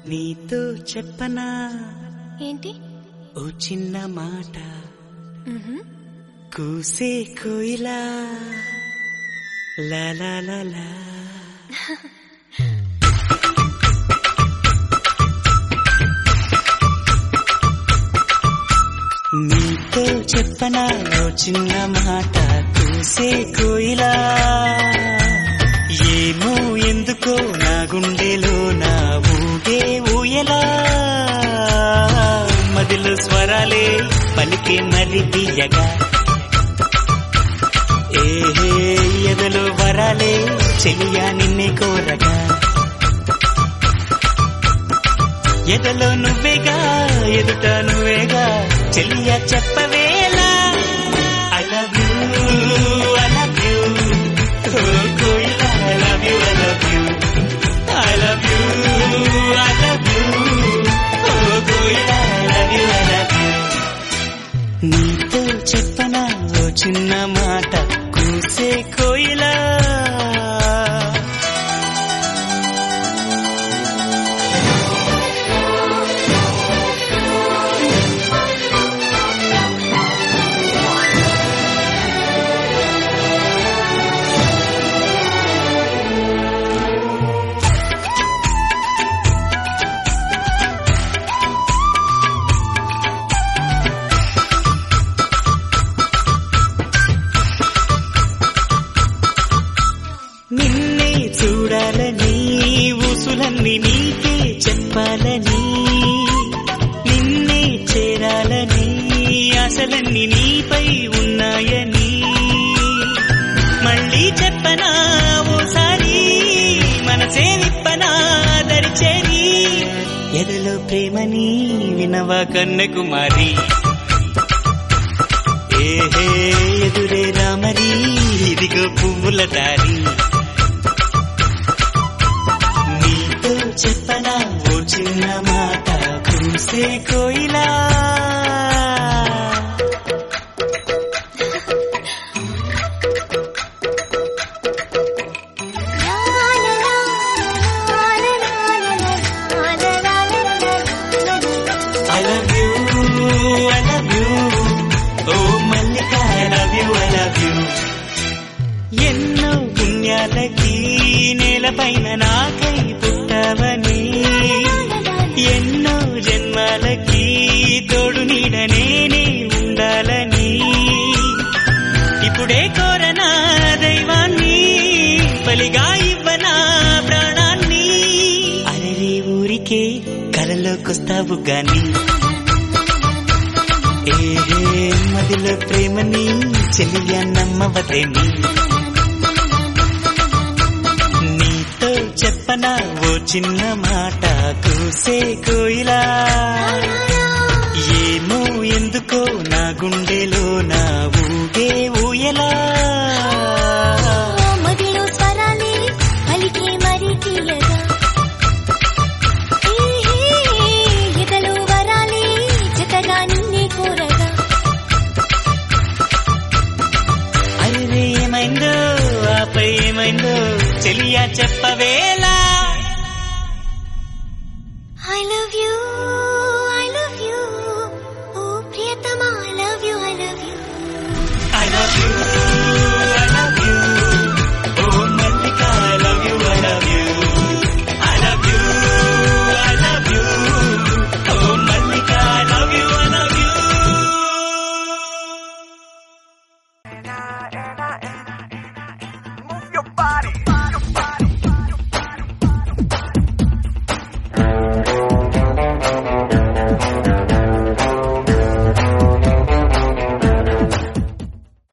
నీతో చెప్పనా ఏంటి ఓ చిన్న మాట మ్హూ. కూసే కోయిలా లా లా లా లా నీతో చెప్పనా ఓ చిన్న మాట కూసే కోయిలా ఏమో ఎందుకో నా గుండెలో నా ఊగే ఊయలా మదిలో స్వరాలే పలికే మరి తీయగా ఏహే ఎదలో వరాలే చెలియా నిన్నే కోరగా ఎదలో నువ్వేగా ఎదుట నువ్వేగా చెలియా చెప్పవేలా I love you I love you కోయిలా I love you I love you I love you I love you కోయిలా I love you I love you నీతో చెప్పనా ఓ చిన్న మాట కూసే కోయిలా నిన్నే చూడాలని ఊసులన్నీ నీకే చెప్పాలని నిన్నే చేరాలని ఆశలన్నీ నీపై ఉన్నాయని మళ్ళీ చెప్పనా ఓసారి మనసే విప్పనా దరిచేరి ఎదలో ప్రేమని వినవా కన్నకుమారి ఏహే ఎదురే రామరి ఇదిగో పువ్వుల దారి నీతో చెప్పనా ఓ చిన్న మాట కూసే కోయిలా I love you I love you ఓ మల్లిక I love you I love you ఎన్నో పుణ్యాలకి నేలపైన నాకై పుట్టవని ఎన్నో జన్మాలకి తోడు నీడ నేనే ఉండాలని ఇప్పుడే కోరనా దైవాన్ని బలిగా ఇవ్వనా ప్రాణాన్ని అరే ఊరికే కలలోకొస్తావు గాని ఏహే మదిలో ప్రేమని చెలియా నమ్మవదేని నీతో చెప్పనా ఓ చిన్న మాట కూసే కోయిలా ఏమో ఎందుకో నా గుండెలో నా ఊగే ఊయలా మదిలో స్వరాలే పలికే మరి తీయగా ఏహే, ఎదలో వరాలే జతగా నిన్నే కోరగా అరే ఏమైందో ఆపై ఏమైందో చెలియా చెప్పవేలా I love you, I love you. Oh, Priyatama, I love you, I love you. I love you, I love you. Oh, Malika, I love you, I love you. I love you, I love you. Oh, Malika, I love you, I love you.